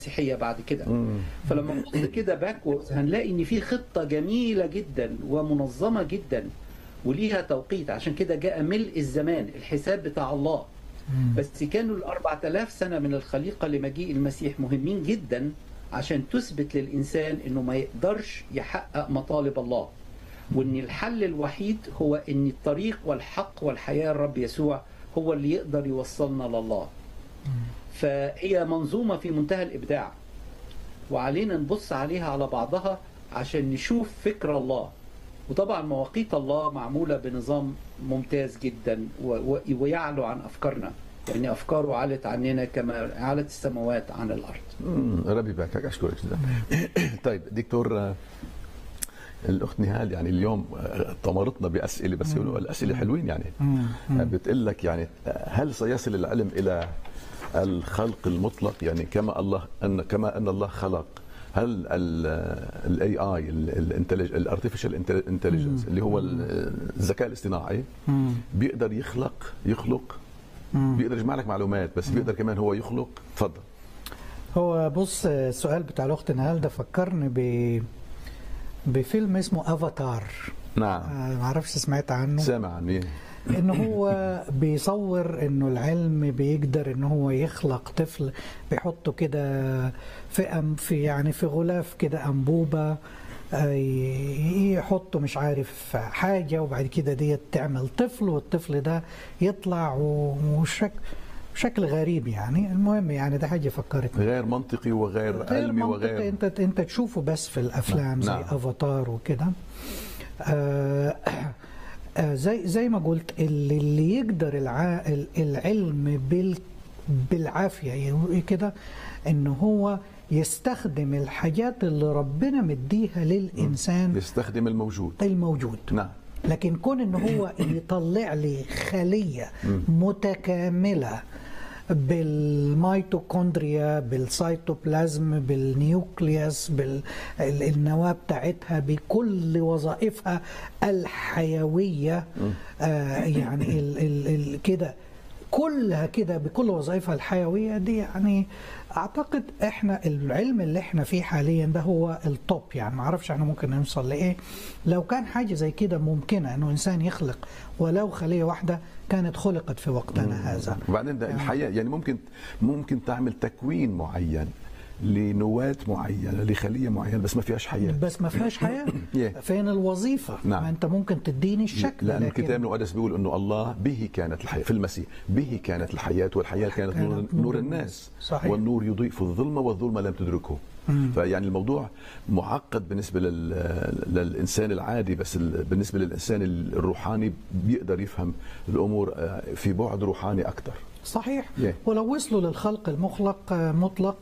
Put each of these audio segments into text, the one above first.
المسيحيه بعد كده فلما نبص كده باكوردز هنلاقي ان في خطه جميله جدا ومنظمه جدا وليها توقيت عشان كده جاء ملء الزمان الحساب بتاع الله بس كانوا ال 4000 سنه من الخليقه لمجيء المسيح مهمين جدا عشان تثبت للانسان انه ما يقدرش يحقق مطالب الله وان الحل الوحيد هو ان الطريق والحق والحياه الرب يسوع هو اللي يقدر يوصلنا لله فهي منظومه في منتهى الابداع وعلينا نبص عليها على بعضها عشان نشوف فكر الله وطبعا مواقيت الله معموله بنظام ممتاز جدا ويعلو عن افكارنا يعني افكاره علت عننا كما علت السماوات عن الارض. ربي يباركك اشكرك جدا. طيب دكتور الاخت نهال يعني اليوم طمرتنا باسئله بس الاسئله حلوين يعني بتقول لك يعني هل سيصل العلم الى الخلق المطلق يعني كما الله ان كما ان الله خلق هل الاي اي الارتفيشال انتليجنس اللي هو الذكاء الاصطناعي بيقدر يخلق يخلق بيقدر يجمع لك معلومات بس بيقدر كمان هو يخلق تفضل هو بص السؤال بتاع الاخت نهال ده فكرني ب بفيلم اسمه افاتار نعم ما اعرفش سمعت عنه سامع عنه ان هو بيصور انه العلم بيقدر ان هو يخلق طفل بيحطه كده في أم في يعني في غلاف كده انبوبه يحطوا مش عارف حاجه وبعد كده ديت تعمل طفل والطفل ده يطلع وشك بشكل غريب يعني المهم يعني ده حاجه فكرتني غير منطقي وغير غير علمي منطقي وغير انت انت تشوفه بس في الافلام زي نعم. افاتار وكده آه آه زي زي ما قلت اللي, اللي يقدر الع... العلم بال بالعافيه يعني كده ان هو يستخدم الحاجات اللي ربنا مديها للانسان يستخدم الموجود الموجود نعم لكن كون ان هو يطلع لي خليه متكامله بالميتوكوندريا بالسيتوبلازم بالنيوكليوس بالنواه بتاعتها بكل وظائفها الحيويه آه يعني ال ال ال كده كلها كده بكل وظائفها الحيويه دي يعني اعتقد احنا العلم اللي احنا فيه حاليا ده هو التوب يعني ما اعرفش احنا ممكن نوصل لايه لو كان حاجه زي كده ممكنه انه انسان يخلق ولو خليه واحده كانت خلقت في وقتنا هذا وبعدين ده الحياه يعني ممكن ممكن تعمل تكوين معين لنواة معينة لخلية معينة بس ما فيهاش حياة بس ما فيهاش حياه Yeah. فين الوظيفه نعم. ما انت ممكن تديني الشكل لأن لكن- الكتاب المقدس بيقول أنه الله به كانت الحياة في المسيح به كانت الحياة والحياة كانت نور, كانت نور نور الناس صحيح. والنور يضيء الظلمة والظلمة لم تدركه فيعني الموضوع معقد بالنسبة لل... للإنسان العادي بس ال... بالنسبة للإنسان الروحاني بيقدر يفهم الأمور آه، في بعد روحاني أكثر صحيح Yeah. ولو وصلوا للخلق المخلق آه، مطلق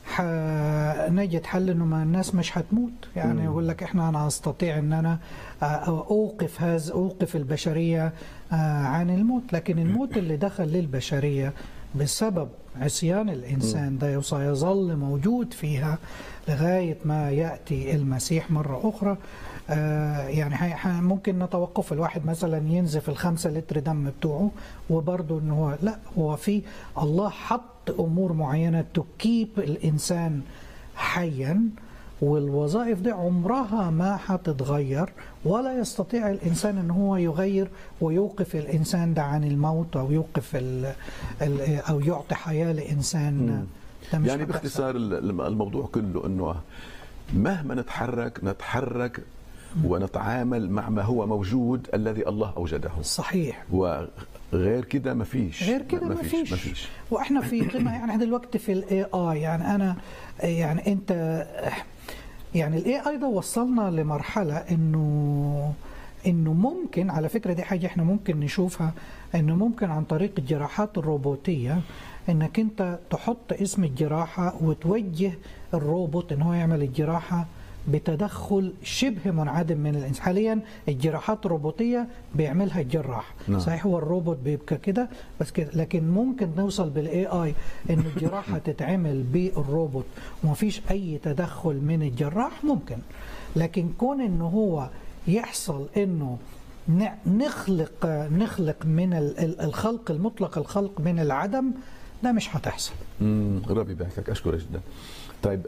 نجد حل انه ما الناس مش هتموت يعني يقول لك احنا انا استطيع ان انا آه، اوقف هذا اوقف البشريه آه، عن الموت لكن الموت اللي دخل للبشريه بسبب عصيان الانسان ده سيظل موجود فيها لغايه ما ياتي المسيح مره اخرى آه، يعني هي- ح- ممكن نتوقف الواحد مثلا ينزف الخمسة لتر دم بتوعه وبرضه ان هو لا هو في الله حط امور معينه تكيب الانسان حيا والوظائف دي عمرها ما هتتغير ولا يستطيع الانسان ان هو يغير ويوقف الانسان ده عن الموت او يوقف ال ال او يعطي حياه لانسان ده مش يعني هتحصل. باختصار ال- الموضوع كله أنه مهما نتحرك نتحرك ونتعامل مع ما هو موجود الذي الله أوجده صحيح وغير كده ما فيش غير كده ما فيش ما فيش واحنا في قمه يعني إحنا دلوقتي في الاي اي يعني انا يعني انت يعني الاي اي ده وصلنا لمرحله انه انه ممكن على فكره دي حاجه احنا ممكن نشوفها انه ممكن عن طريق الجراحات الروبوتيه انك انت تحط اسم الجراحه وتوجه الروبوت ان هو يعمل الجراحه بتدخل شبه منعدم من الانسان حاليا الجراحات الروبوتيه بيعملها الجراح نعم. صحيح هو الروبوت بيبقى كده بس كده لكن ممكن نوصل بالاي اي ان الجراحه تتعمل بالروبوت ومفيش اي تدخل من الجراح ممكن لكن كون انه هو يحصل انه ن- نخلق نخلق من ال- ال- الخلق المطلق الخلق من العدم ده مش هتحصل مم، ربي يباركك اشكرك جدا طيب